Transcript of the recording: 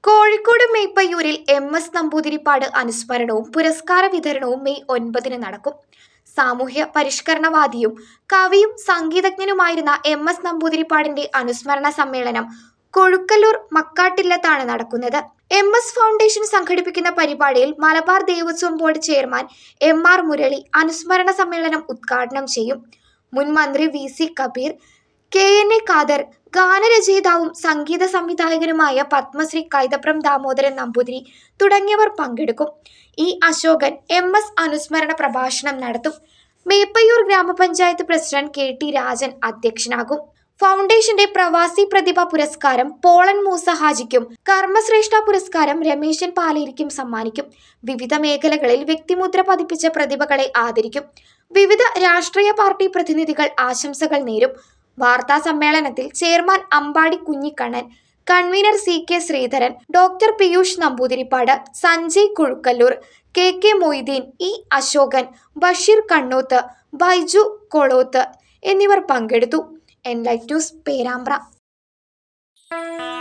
കോഴിക്കോട് മേപ്പയ്യൂരിൽ M S Namboodiripad അനുസ്മരണവും പുരസ്കാര വിതരണവും മെയ് ഒൻപതിന് നടക്കും സാമൂഹ്യ പരിഷ്കരണവാദിയും കവിയും സംഗീതജ്ഞനുമായിരുന്ന എം എസ് നമ്പൂതിരിപ്പാടിന്റെ അനുസ്മരണ സമ്മേളനം കൊഴുക്കല്ലൂർ മക്കാട്ടില്ലത്താണ് നടക്കുന്നത് എം എസ് ഫൗണ്ടേഷൻ സംഘടിപ്പിക്കുന്ന പരിപാടിയിൽ Malabar Devaswom board chairman M R Murali അനുസ്മരണ സമ്മേളനം ഉദ്ഘാടനം ചെയ്യും മുൻ മന്ത്രി V C Kabeer K N A Khader ഗാനരചയിതാവും സംഗീത സംവിധായകനുമായ പത്മശ്രീ കൈതപ്രം ദാമോദരൻ നമ്പൂതിരി തുടങ്ങിയവർ പങ്കെടുക്കും ഇ അശോകൻ എം എസ് അനുസ്മരണ പ്രഭാഷണം നടത്തും മേപ്പയ്യൂർ ഗ്രാമപഞ്ചായത്ത് പ്രസിഡന്റ് കെ ടി രാജൻ അധ്യക്ഷനാകും ഫൗണ്ടേഷന്റെ പ്രവാസി പ്രതിഭ പുരസ്കാരം പോളൻ മൂസ ഹാജിക്കും കർമ്മശ്രേഷ്ഠ പുരസ്കാരം രമേശൻ പാലേരിക്കും സമ്മാനിക്കും വിവിധ മേഖലകളിൽ വ്യക്തിമുദ്ര പതിപ്പിച്ച പ്രതിഭകളെ ആദരിക്കും വിവിധ രാഷ്ട്രീയ പാർട്ടി പ്രതിനിധികൾ ആശംസകൾ നേരും വാർത്താ സമ്മേളനത്തിൽ chairman Ambadi Kunhikannan convener C K Sreedharan doctor Piyush Namboodiripad Sanjay Kuzhukkallur K K Moideen E Ashokan Basheer Kannoth Baiju Koloth എന്നിവർ പങ്കെടുത്തു എൻലൈറ്റ് ന്യൂസ് പേരാമ്പ്ര